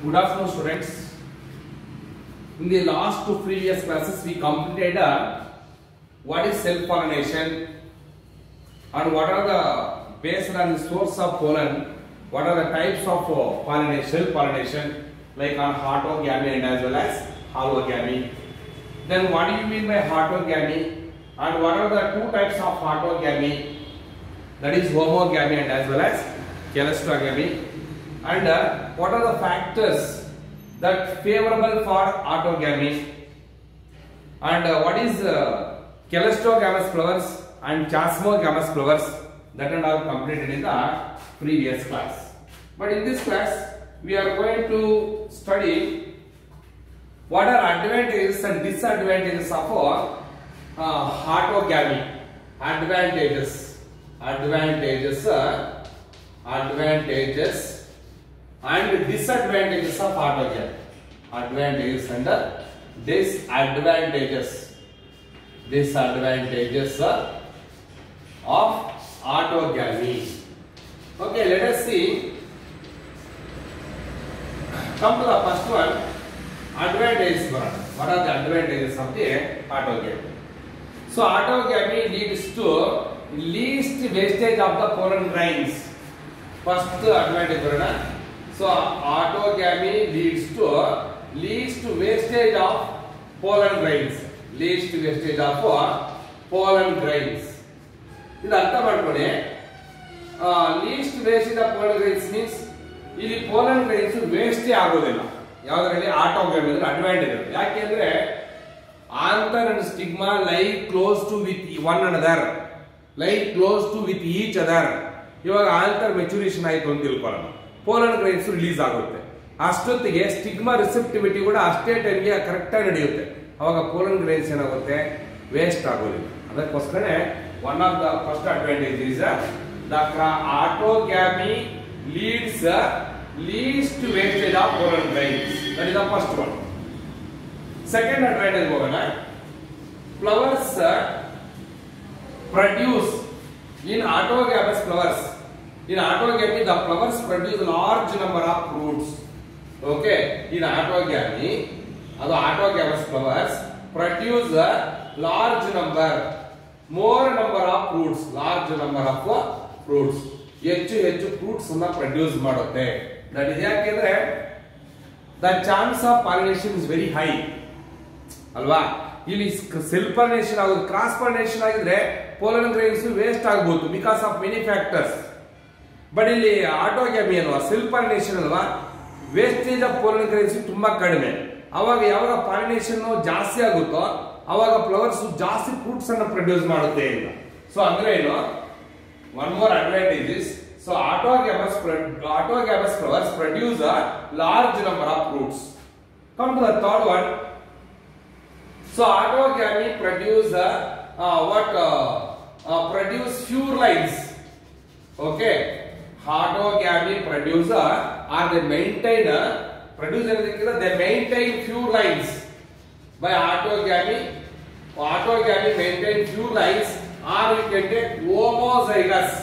Good afternoon, students. In the last two previous classes, we completed uh, what is self-pollination and what are the based on the source of pollen, what are the types of uh, pollination, self-pollination, like on autogamy and as well as allogamy. Then what do you mean by autogamy and what are the two types of autogamy? That is homogamy and as well as chelestogamy. And uh, what are the factors that favorable for autogamy? And uh, what is uh, chelestogamous flowers and chasmogamous flowers? That and all completed in the previous class. But in this class, we are going to study what are advantages and disadvantages of uh, autogamy. Advantages, advantages, uh, advantages and disadvantages of autogamy. Advantages and uh, disadvantages. Disadvantages uh, of autogamy. Okay, let us see. Come to the first one. Advantages. What are the advantages of the autogamy? So autogamy leads to least wastage of the pollen grains. First advantage ಬರೋಣ So autogamy leads to least wastage of pollen grains. Least wastage of pollen grains. ಇದು ಅರ್ಥ ಮಾಡ್ಕೊಳ್ಳಿ least wastage of pollen grains means ಇಲ್ಲಿ pollen grains waste ಆಗೋದಿಲ್ಲ ಯಾವ್ದ್ರಲ್ಲಿ autogamy ಅಂದ್ರೆ advantage ಯಾಕೆಂದ್ರೆ anther and stigma lie close to with one another lie close to with each other ಇವಾಗ anther maturation ಆಯ್ತು ಅಂತ ತಿಳ್ಕೊಳ್ಳೋಣ ಪೋಲನ್ ಗ್ರೈನ್ಸ್ ರಿಲೀಸ್ ಆಗುತ್ತೆ ಅಷ್ಟೊತ್ತಿಗೆ ಸ್ಟಿಗ್ಮಾ ರಿಸೆಪ್ಟಿವಿಟಿ ಕೂಡ ಅಷ್ಟೇ ಟೈಮ್ಗೆ ಕರೆಕ್ಟ್ ಆಗಿ ನಡೆಯುತ್ತೆ ಅವಾಗ ಪೋಲನ್ ಗ್ರೈನ್ಸ್ ಏನಾಗುತ್ತೆ ವೇಸ್ಟ್ ಆಗೋದಿಲ್ಲ ಅದಕ್ಕೋಸ್ಕರ one of the first advantage is the autogamy leads least wastage of pollen grains that is the first one second advantage ಹೋಗೋಣ flowers produce in autogamous flowers in autogamy the flowers produce large number of fruits okay in autogamy ಅದು autogamous flowers produce a large number more number of fruits large number of fruits ಹೆಚ್ಚು ಹೆಚ್ಚು fruits ಅನ್ನ produce ಮಾಡುತ್ತೆ that ಇದು ಯಾಕೆಂದ್ರೆ the chance of pollination is very high ಅಲ್ವಾ ಇಲ್ಲಿ self pollination ಆಗೋದು ಕ್ರಾಸ್ ಪಾಲಿನೇಷನ್ ಆಗಿದ್ರೆ ಪೋಲನ್ ಗ್ರೈನ್ಸ್ ವೇಸ್ಟ್ ಆಗ್ಬೋದು because of many factors but ಇಲ್ಲಿ ಆಟೋಗ್ಯಾಮಿ ಅಲ್ವಾ ಸೆಲ್ಫ್ ಪಾಲಿನೇಷನ್ ಅಲ್ವಾ ವೇಸ್ಟೇಜ್ ಆಫ್ ಪೋಲನ್ ಗ್ರೈನ್ಸ್ ತುಂಬಾ ಕಡಿಮೆ ಅವಾಗ ಯಾವಾಗ ಪಾಲಿನೇಷನ್ ಜಾಸ್ತಿ ಆಗುತ್ತೋ ಅವಾಗ ಫ್ಲವರ್ಸ್ ಜಾಸ್ತಿ ಫ್ರೂಟ್ಸ್ ಅನ್ನ ಪ್ರೊಡ್ಯೂಸ್ ಮಾಡುತ್ತೆ ಇಲ್ಲ ಸೊ ಅಂದ್ರೆ ಏನು one more advantage is so autogamous autogamous flowers produce a large number of fruits come to the third one So autogamy produce uh, uh, what uh, uh, produce few lines. Okay, autogamy producer or they maintain uh, produce anything they maintain few lines by autogamy. Autogamy maintain few lines or we can take homozygous.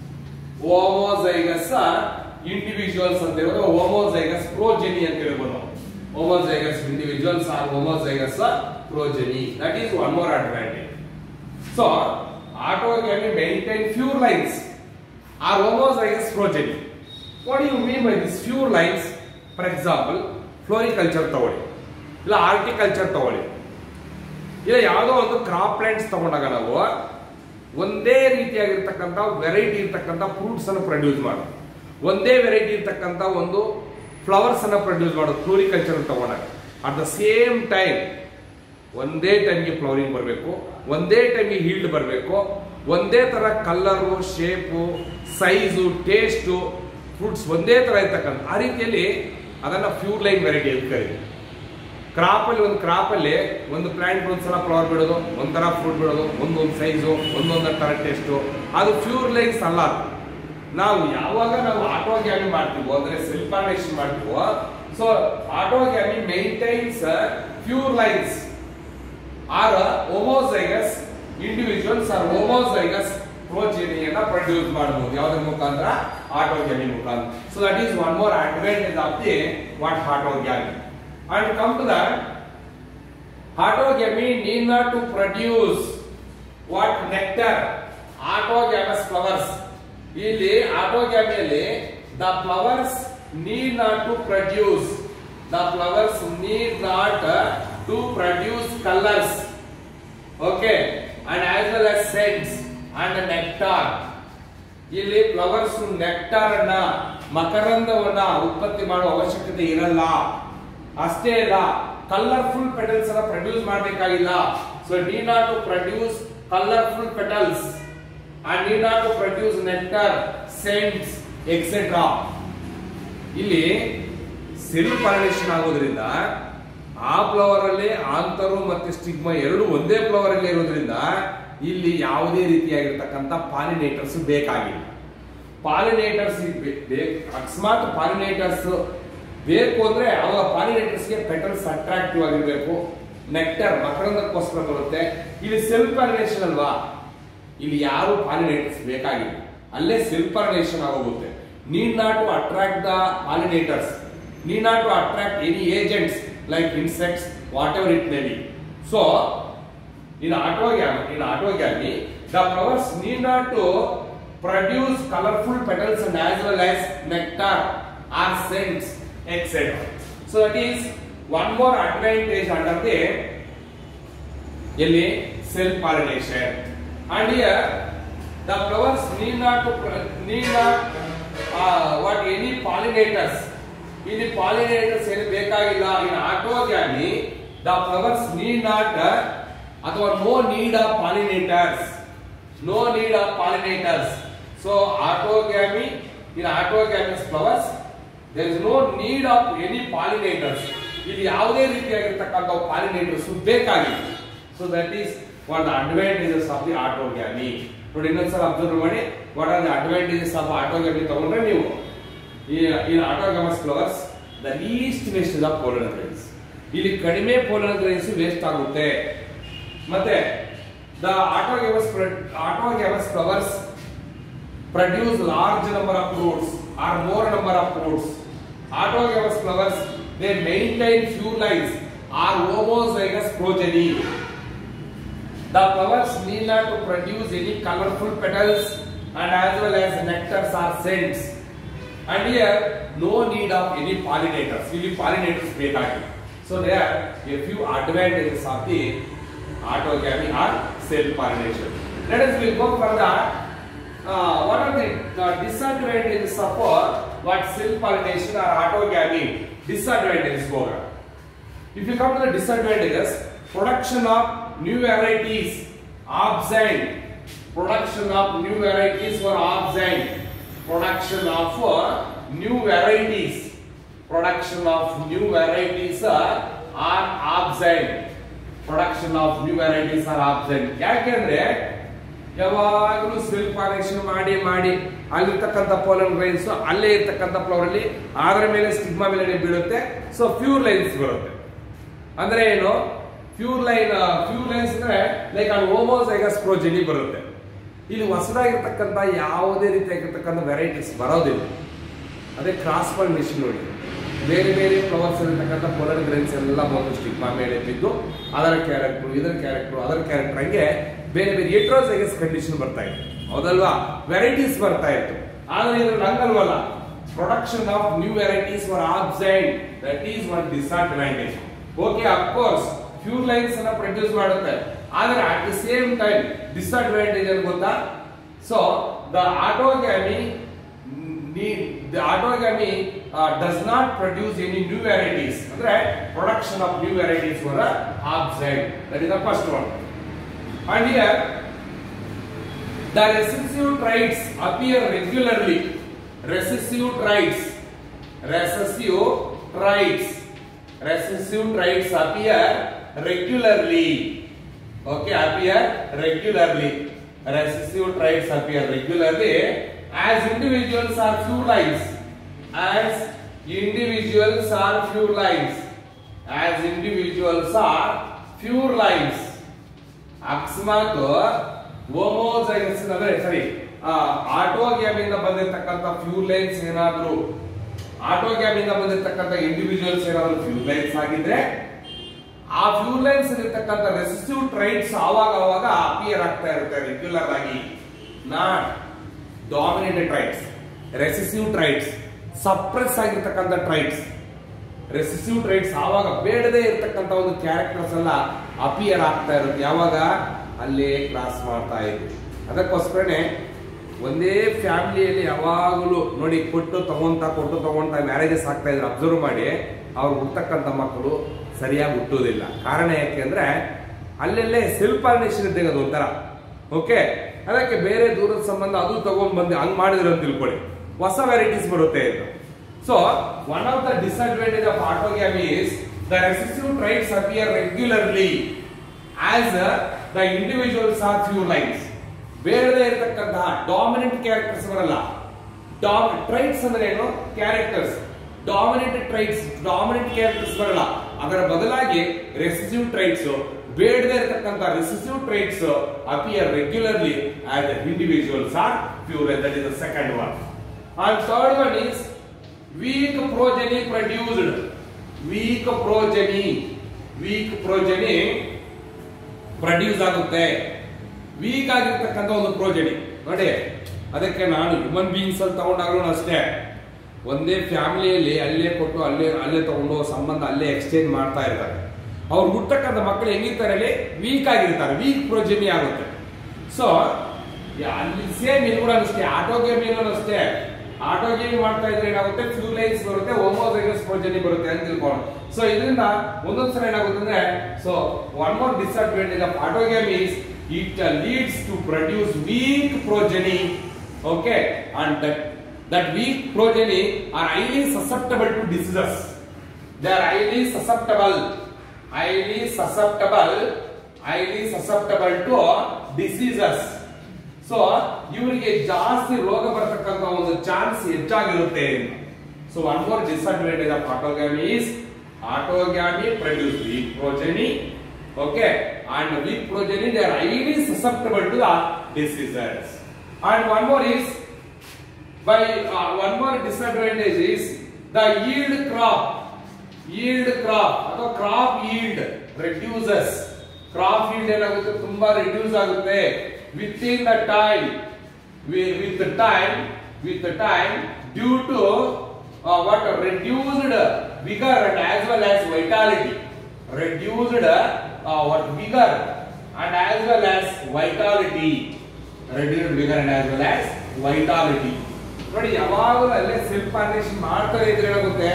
Homozygous individuals ಅಂತ ಹೇಳಿದ್ರೆ homozygous progeny ಅಂತ ಹೇಳ್ಬೋದು ನಾವು homozygous individuals are homozygous progeny. That is one more advantage. So, autogamy maintain few lines are homozygous progeny. What do you mean by this few lines? For example, floriculture ತಗೊಳ್ಳಿ ಇಲ್ಲ horticulture ತಗೊಳ್ಳಿ ಇಲ್ಲ ಯಾವುದೋ ಒಂದು crop plants ತಗೊಂಡಾಗ ನಾವು ಒಂದೇ ರೀತಿಯಾಗಿರ್ತಕ್ಕಂಥ ವೆರೈಟಿ ಇರ್ತಕ್ಕಂಥ ಫ್ರೂಟ್ಸ್ ಅನ್ನು ಪ್ರೊಡ್ಯೂಸ್ ಮಾಡೋದು ಒಂದೇ ವೆರೈಟಿ ಇರ್ತಕ್ಕಂಥ ಒಂದು ಫ್ಲವರ್ಸ್ ಅನ್ನ ಪ್ರೊಡ್ಯೂಸ್ ಮಾಡೋದು ಫ್ಲೋರಿಕಲ್ಚರ್ ತಗೊಂಡಾಗ ಅಟ್ ದ ಸೇಮ್ ಟೈಮ್ ಒಂದೇ ಟೈಮ್ಗೆ ಫ್ಲವರಿಂಗ್ ಬರಬೇಕು ಒಂದೇ ಟೈಮ್ಗೆ ಹೀಲ್ಡ್ ಬರಬೇಕು ಒಂದೇ ತರ colour shape size taste fruits ಒಂದೇ ತರ ಇರ್ತಕ್ಕಂಥ ಆ ರೀತಿಯಲ್ಲಿ ಅದನ್ನ ಫ್ಯೂರ್ ಲೈನ್ ವೆರೈಟಿ ಅಂತ ಕರೀತೀವಿ ಕ್ರಾಪ್ ಅಲ್ಲಿ ಒಂದು ಕ್ರಾಪ್ ಅಲ್ಲಿ ಒಂದು ಪ್ಲಾಂಟ್ ಒಂದ್ಸಲ ಫ್ಲವರ್ ಬಿಡೋದು ಒಂಥರ ಫ್ರೂಟ್ ಬಿಡೋದು ಒಂದೊಂದು ಸೈಜು ಒಂದೊಂದು ತರ ಟೇಸ್ಟು ಅದು ಫ್ಯೂರ್ ಲೈನ್ಸ್ ಅಲ್ಲ ನಾವು ಯಾವಾಗ ನಾವು ಆಟೋಗ್ಯಾಮಿ ಮಾಡ್ತೀವೋ ಅಂದ್ರೆ ಸೆಲ್ಫಾನೇಷನ್ ಮಾಡ್ತೀವೋ so autogamy maintains pure lines or homozygous individuals or homozygous ಪ್ರೋಜೆನಿಯನ್ನ ಪ್ರೊಡ್ಯೂಸ್ ಮಾಡಬಹುದು ಯಾವ್ದ್ರ ಮುಖಾಂತರ ಆಟೋಗ್ಯಾಮಿ ಮುಖಾಂತರ so that is one more advantage of the what autogamy and come to that autogamy need not to produce what nectar autogamous flowers ಇಲ್ಲಿ ಆಟೋಗ್ಯಾಮಿಯಲ್ಲಿ the flowers need not to produce the flowers need not to produce colours okay and as well as scents and nectar ಇಲ್ಲಿ flowers nectar ಅನ್ನ ಮಕರಂದವನ್ನ ಉತ್ಪತ್ತಿ ಮಾಡುವ ಅವಶ್ಯಕತೆ ಇರಲ್ಲ ಅಷ್ಟೇ ಅಲ್ಲ ಕಲರ್ಫುಲ್ ಪೆಟಲ್ಸ್ ಅನ್ನ ಪ್ರೊಡ್ಯೂಸ್ ಮಾಡಬೇಕಾಗಿಲ್ಲ so need not to produce colourful petals and need not to produce nectar scents etcetera ಇಲ್ಲಿ ಸೆಲ್ ಪಾಲಿನೇಷನ್ ಆಗೋದ್ರಿಂದ ಆ ಫ್ಲವರ್ ಅಲ್ಲಿ ಆಂತರು ಮತ್ತೆ ಸ್ಟಿಗ್ಮಾ ಎರಡು ಒಂದೇ ಫ್ಲವರ್ ಅಲ್ಲಿ ಇರೋದ್ರಿಂದ ಇಲ್ಲಿ ಯಾವುದೇ ರೀತಿಯಾಗಿರ್ತಕ್ಕಂಥ ಪಾಲಿನೇಟರ್ಸ್ ಬೇಕಾಗಿಲ್ಲ ಪಾಲಿನೇಟರ್ಸ್ ಅಕಸ್ಮಾತ್ ಪಾಲಿನೇಟರ್ಸ್ ಬೇಕು ಅಂದ್ರೆ ಅವಾಗ ಪಾಲಿನೇಟರ್ಸ್ಗೆ ಪೆಟಲ್ಸ್ ಅಟ್ರಾಕ್ಟಿವ್ ಆಗಿರ್ಬೇಕು ನೆಕ್ಟರ್ ಮಕರಂದಕ್ಕೋಸ್ಕರ ಬರುತ್ತೆ ಇಲ್ಲಿ ಸೆಲ್ಫ್ ಪಾಲಿನೇಷನ್ ಅಲ್ವಾ ಇಲ್ಲಿ ಯಾರು ಪಾಲಿನೇಟರ್ಸ್ ಬೇಕಾಗಿಲ್ಲ ಅಲ್ಲೇ ಸೆಲ್ಫ್ ಪಾಲಿನೇಷನ್ ಆಗೋಗುತ್ತೆ need not to attract the pollinators need not to attract any agents like insects whatever it may be so in autogamy in autogamy the flowers need not to produce colorful petals and as well as nectar or scents etc so that is one more advantage under the ಎಲ್ಲಿ self pollination and here the flowers need not to pro- need not uh, what any pollinators ಇಲ್ಲಿ pollinators ಏನು ಬೇಕಾಗಿಲ್ಲ in autogamy the flowers need not ಅಥವಾ no need of pollinators no need of pollinators so autogamy in autogamous flowers there is no need of any pollinators ಇಲ್ಲಿ ಯಾವುದೇ ರೀತಿಯಾಗಿರ್ತಕ್ಕಂಥ pollinators ಬೇಕಾಗಿಲ್ಲ so that is one the advantages of the autogamy ನೋಡಿ ಇನ್ನೊಂದ್ಸಲ observe ಮಾಡಿ what are the advantages of autogamy ತಗೊಂಡ್ರೆ ನೀವು ಈ in autogamous flowers the least waste is of pollen grains ಇಲ್ಲಿ ಕಡಿಮೆ ಪೋಲನ್ ಗ್ರೈನ್ಸ್ ವೇಸ್ಟ್ ಆಗುತ್ತೆ ಮತ್ತೆ the autogamous autogamous flowers produce large number of fruits or more number of fruits autogamous flowers they maintain few lines or homozygous progeny The flowers need not to produce any colorful petals and as well as nectars or scents. And here, no need of any pollinators. Really pollinators ಬೇಕಾಗಿಲ್ಲ. So there are a few advantages of the autogamy or self-pollination. Let us will go further. Uh, what are the uh, disadvantages of uh, what self-pollination or autogamy? Disadvantages ಹೋಗೋಣ. If you come to the disadvantages, production of new varieties, absent. Production of new varieties were absent. Production of uh, new varieties. Production of new varieties uh, are absent. Production of new varieties are absent. ಯಾಕೆಂದ್ರೆ ಯಾವಾಗಲೂ self pollination ಮಾಡಿ ಮಾಡಿ ಅಲ್ಲಿರ್ತಕ್ಕಂಥ pollen grains ಅಲ್ಲೇ ಇರ್ತಕ್ಕಂಥ flower ಅಲ್ಲಿ ಅದರ ಮೇಲೆ ಸ್ಟಿಗ್ಮಾ ಮೇಲೆ ಬೀಳುತ್ತೆ ಸೊ ಪ್ಯೂರ್ ಲೈನ್ಸ್ ಬರುತ್ತೆ ಅಂದ್ರೆ ಏನು ಪ್ಯೂರ್ ಲೈನ್ ಪ್ಯೂರ್ ಲೈನ್ಸ್ ಅಂದ್ರೆ ಲೈಕ್ ಅದು ಹೋಮೋಸೈಗಸ್ ಪ್ರೋಜೆನಿ ಬರುತ್ತೆ ಇಲ್ಲಿ ಹೊಸದಾಗಿರ್ತಕ್ಕಂಥ ಯಾವುದೇ ರೀತಿಯಾಗಿರ್ತಕ್ಕಂಥ ವೆರೈಟೀಸ್ ಬರೋದಿಲ್ಲ ಅದೇ ಕ್ರಾಸ್ ಪಾಲಿನೇಷನ್ ನೋಡಿ ಬೇರೆ ಬೇರೆ ಫ್ಲವರ್ಸ್ ಇರತಕ್ಕಂಥ ಪೋಲರ್ ಗ್ರೈನ್ಸ್ ಎಲ್ಲ ಬಂದು ಸ್ಟಿಗ್ಮಾ ಮೇಲೆ ಬಿದ್ದು ಅದರ ಕ್ಯಾರೆಕ್ಟರ್ ಇದರ ಕ್ಯಾರೆಕ್ಟರ್ ಅದರ ಕ್ಯಾರೆಕ್ಟರ್ ಹಂಗೆ ಬೇರೆ ಬೇರೆ ಎಟ್ರೋಸೈಗಸ್ ಕಂಡೀಷನ್ ಬರ್ತಾ ಇತ್ತು ಹೌದಲ್ವಾ ವೆರೈಟೀಸ್ ಬರ್ತಾ ಇತ್ತು ಆದ್ರೆ ಇದ್ರಲ್ಲಿ ಹಂಗಲ್ವಲ್ಲ production of new varieties were absent that is one disadvantage okay of course few lines ಅನ್ನ ಪ್ರೊಡ್ಯೂಸ್ ಮಾಡುತ್ತೆ ಆದ್ರೆ at the same time disadvantage ಏನು ಗೊತ್ತಾ so the autogamy the autogamy uh, does not produce any new varieties ಅಂದ್ರೆ production of new varieties were absent that is the first one and here the recessive traits appear regularly recessive traits recessive traits recessive traits appear regularly okay appear regularly recessive traits appear regularly as individuals are few lines as individuals are few lines as individuals are few lines ಅಕಸ್ಮಾತ್ homozygous ಅಂದ್ರೆ ಸರಿ ಆಟೋಗ್ಯಾಮ್ ಇಂದ ಬಂದಿರತಕ್ಕಂತ few lines ಏನಾದ್ರು autogamy ಇಂದ ಬಂದಿರತಕ್ಕಂತ individuals ಏನಾದ್ರು few lines ಆಗಿದ್ರೆ ಆ ಫ್ಯೂ ಲೈನ್ಸ್ ಇರತಕ್ಕಂತ ರೆಸಿಸ್ಟಿವ್ ಟ್ರೈಟ್ಸ್ ಆವಾಗ ಅವಾಗ ಅಪಿಯರ್ ಆಗ್ತಾ ಇರುತ್ತೆ ರೆಗ್ಯುಲರ್ ಆಗಿ not dominated traits recessive traits suppress ಆಗಿರ್ತಕ್ಕಂಥ ಟ್ರೈಟ್ಸ್ ರೆಸಿಸಿವ್ ಟ್ರೈಟ್ಸ್ ಆವಾಗ ಬೇಡದೇ ಇರತಕ್ಕಂತ ಒಂದು ಕ್ಯಾರೆಕ್ಟರ್ಸ್ ಎಲ್ಲ ಅಪಿಯರ್ ಆಗ್ತಾ ಇರುತ್ತೆ ಯಾವಾಗ ಅಲ್ಲೇ ಕ್ರಾಸ್ ಮಾಡ್ತಾ ಇದ್ವಿ ಅದಕ್ಕೋಸ್ಕರನೇ ಒಂದೇ ಫ್ಯಾಮಿಲಿಯಲ್ಲಿ ಯಾವಾಗಲೂ ನೋಡಿ ಕೊಟ್ಟು ತಗೊಂತ ಕೊಟ್ಟು ತಗೊಂತ ಮ್ಯಾರೇಜಸ್ ಆಗ್ತಾ ಇದ್ರೆ ಅಬ್ಸರ್ವ್ ಮಾಡಿ ಅವ್ರು ಹುಟ್ಟತಕ್ಕಂಥ ಮಕ್ಕಳು ಸರಿಯಾಗಿ ಹುಟ್ಟೋದಿಲ್ಲ ಕಾರಣ ಯಾಕೆ ಅಂದ್ರೆ ಅಲ್ಲೆಲ್ಲೇ ಸೆಲ್ಫ್ ಪಾಲಿನೇಷನ್ ಇದ್ದಾಗ ಅದು ಒಂಥರ ಓಕೆ ಅದಕ್ಕೆ ಬೇರೆ ದೂರದ ಸಂಬಂಧ ಅದು ತಗೊಂಡ್ ಬಂದು ಹಂಗ್ ಮಾಡಿದ್ರೆ ಅಂತ ತಿಳ್ಕೊಳ್ಳಿ ಹೊಸ ವೆರೈಟೀಸ್ ಬರುತ್ತೆ ಇದು so one of the disadvantage of autogamy is the recessive traits appear regularly as the individuals or few lines ಬೇರೆ ಇರತಕ್ಕಂತಹ ಡಾಮಿನೆಂಟ್ ಕ್ಯಾರೆಕ್ಟರ್ಸ್ ಬರಲ್ಲ ಡಾಮ್ ಟ್ರೈಟ್ಸ್ ಅಂದ್ರೆ ಏನು characters dominant traits dominant characters ಬರಲ್ಲ ಅದರ ಬದಲಾಗಿ ರೆಸಿಸಿವ್ ಟ್ರೈಟ್ಸ್ ಬೇಡದೇ ಇರತಕ್ಕಂತ recessive traits appear regularly as individuals are pure that is the second one and third one is weak progeny produced weak progeny weak progeny produce ಆಗುತ್ತೆ weak ಆಗಿರ್ತಕ್ಕಂಥ ಒಂದು progeny ನೋಡಿ ಅದಕ್ಕೆ ನಾನು ಹ್ಯೂಮನ್ ಬೀಯಿಂಗ್ಸ್ ಅಲ್ಲಿ ತಗೊಂಡಾಗ್ಲೂ ಅಷ್ಟೇ ಒಂದೇ ಫ್ಯಾಮಿಲಿಯಲ್ಲಿ ಅಲ್ಲೇ ಕೊಟ್ಟು ಅಲ್ಲೇ ಅಲ್ಲೇ ತಗೊಂಡು ಸಂಬಂಧ ಅಲ್ಲೇ ಎಕ್ಸ್ಚೇಂಜ್ ಮಾಡ್ತಾ ಇರ್ತಾರೆ ಅವ್ರು ಹುಟ್ಟಕ್ಕಂಥ ಮಕ್ಕಳು ಹೆಂಗಿರ್ತಾರೆ ಅಲ್ಲಿ ವೀಕ್ ಆಗಿರ್ತಾರೆ ವೀಕ್ ಪ್ರೋಜನಿ ಆಗುತ್ತೆ ಸೊ ಅಲ್ಲಿ ಸೇಮ್ ಇದು ಕೂಡ ಅಷ್ಟೇ ಆಟೋ ಗೇಮ್ ಏನೋ ಅಷ್ಟೇ ಆಟೋ ಗೇಮ್ ಮಾಡ್ತಾ ಇದ್ರೆ ಏನಾಗುತ್ತೆ ಫ್ಯೂ ಲೈನ್ಸ್ ಬರುತ್ತೆ ಹೋಮೋಸೈಗಸ್ ಪ್ರೋಜನಿ ಬರುತ್ತೆ ಅಂತ ತಿಳ್ಕೊಂಡು ಸೊ ಇದರಿಂದ ಒಂದೊಂದ್ಸಲ ಏನಾಗುತ್ತೆ ಅಂದ್ರೆ so one more disadvantage of autogamy is it leads to produce weak progeny okay and that that weak progeny are highly susceptible to diseases they are highly susceptible highly susceptible highly susceptible to diseases so ಇವರಿಗೆ ಜಾಸ್ತಿ ರೋಗ ಬರತಕ್ಕಂತ ಒಂದು chance ಹೆಚ್ಚಾಗಿರುತ್ತೆ so one more disadvantage of autogamy is autogamy produce weak progeny okay and weak progeny they are highly susceptible to the diseases and one more is by uh, one more disadvantage is the yield crop yield crop ಅಥವಾ crop yield reduces crop yield ಏನಾಗುತ್ತೆ ತುಂಬಾ reduce ಆಗುತ್ತೆ within the time with time with time due to what reduced vigour and as well as vitality reduced what vigour and as well as vitality reduced vigour and as well as vitality ನೋಡಿ ಯಾವಾಗಲೂ ಅಲ್ಲೇ self ಪಾರ್ಟೇಷನ್ ಮಾಡ್ತಾರೆ ಇದ್ರೆ ಏನಾಗುತ್ತೆ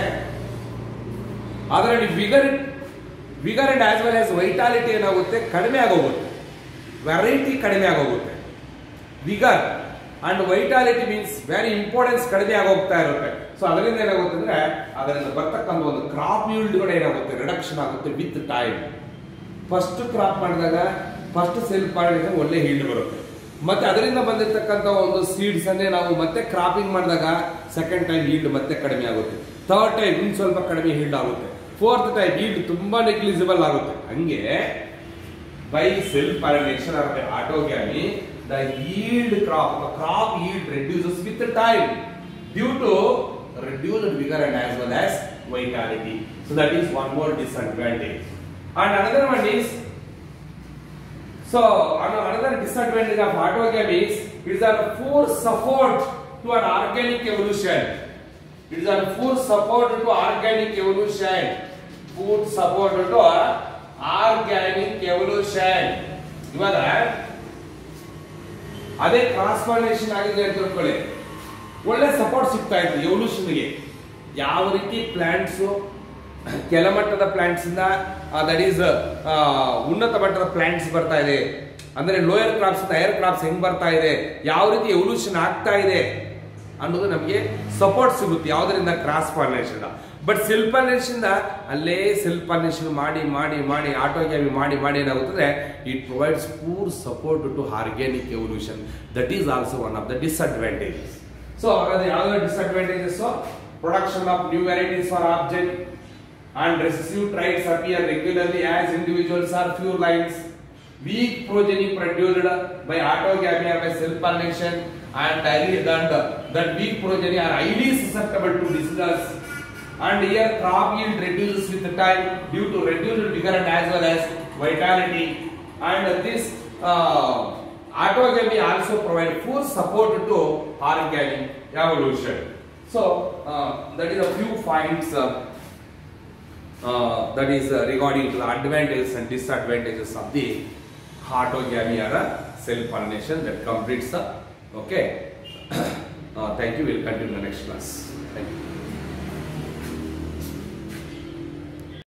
ಅದರಲ್ಲಿ vigour vigour and as well as vitality ಏನಾಗುತ್ತೆ ಕಡಿಮೆ ಆಗೋಗುತ್ತೆ ವೆರೈಟಿ ಕಡಿಮೆ ಆಗೋಗುತ್ತೆ vigour and vitality means very importance ಕಡಿಮೆ ಆಗೋಗ್ತಾ ಇರುತ್ತೆ ಸೊ ಅದರಿಂದ ಏನಾಗುತ್ತೆ ಅಂದ್ರೆ ಅದರಿಂದ ಬರ್ತಕ್ಕಂಥ ಒಂದು ಕ್ರಾಪ್ yield ಕೂಡ ಏನಾಗುತ್ತೆ ರಿಡಕ್ಷನ್ ಆಗುತ್ತೆ ವಿತ್ ಟೈಮ್ ಫಸ್ಟ್ ಕ್ರಾಪ್ ಮಾಡಿದಾಗ ಫಸ್ಟ್ ಸೆಲ್ಫ್ ಮಾಡಿದಾಗ ಒಳ್ಳೆ ಹೀಲ್ಡ್ ಬರುತ್ತೆ ಮತ್ತೆ ಅದರಿಂದ ಬಂದಿರತಕ್ಕಂಥ ಒಂದು ಸೀಡ್ಸ್ ಅನ್ನೇ ನಾವು ಮತ್ತೆ ಕ್ರಾಪಿಂಗ್ ಮಾಡಿದಾಗ ಸೆಕೆಂಡ್ ಟೈಮ್ ಹೀಲ್ಡ್ ಮತ್ತೆ ಕಡಿಮೆ ಆಗುತ್ತೆ ಥರ್ಡ್ ಟೈಮ್ ಇನ್ ಸ್ವಲ್ಪ ಕಡಿಮೆ ಹೀಲ್ಡ್ ಆಗುತ್ತೆ ಫೋರ್ತ್ ಟೈಮ್ ಹೀಲ್ಡ್ ತುಂಬಾ ನೆಗ್ಲಿಜಿಬಲ್ ಆಗುತ್ತೆ ಹಂಗೆ by self pollination or autogamy the yield crop crop yield reduces with the time due to reduced vigor and as well as vitality so that is one more disadvantage and another one is so ano- another disadvantage of autogamy is it is a poor support to an organic evolution it is a poor support to organic evolution poor support to organic evolution ಇವಾಗ ಅದೇ transformation ಆಗಿದೆ ಅಂತ ತಿಳ್ಕೊಳ್ಳಿ ಒಳ್ಳೆ support ಸಿಗ್ತಾ ಇತ್ತು ಎವಲ್ಯೂಷನ್ಗೆ ಯಾವ ರೀತಿ ಪ್ಲಾಂಟ್ಸ್ ಕೆಳಮಟ್ಟದ ಪ್ಲಾಂಟ್ಸ್ ಇಂದ ದಟ್ ಈಸ್ ಉನ್ನತ ಮಟ್ಟದ ಪ್ಲಾಂಟ್ಸ್ ಬರ್ತಾ ಇದೆ ಅಂದ್ರೆ ಲೋಯರ್ ಕ್ರಾಪ್ಸ್ ಇಂದ ಹೈಯರ್ ಕ್ರಾಪ್ಸ್ ಹೆಂಗ್ ಬರ್ತಾ ಇದೆ ಯಾವ ರೀತಿ ಎವಲ್ಯೂಷನ್ ಆಗ್ತಾ ಇದೆ ಅನ್ನೋದು ನಮಗೆ ಸಪೋರ್ಟ್ ಸಿಗುತ್ತೆ ಯಾವುದರಿಂದ cross pollination but self pollination ಅಲ್ಲೇ ಸೆಲ್ಫ್ ಪಾಲಿನೇಷನ್ ಮಾಡಿ ಮಾಡಿ ಮಾಡಿ ಆಟೋಗ್ಯಾಮಿ ಮಾಡಿ ಮಾಡಿ ಏನಾಗುತ್ತದೆ it provides poor support to organic evolution that is also one of the disadvantages so ಹಾಗಾದ್ರೆ ಯಾವ್ದಾದ್ರು disadvantages production of new varieties for object and recessive traits appear regularly as individuals are few lines weak progeny produced by autogamy or by self pollination and highly- that that weak progeny are highly susceptible to diseases and here crop yield reduces with the time due to reduced vigor and as well as vitality and this uh, autogamy also provide full support to origami evolution so uh, that is a few points uh, uh, that is uh, regarding to the advantages and disadvantages of the autogamy or uh, self pollination that completes the okay uh, thank you we'll continue in the next class thank you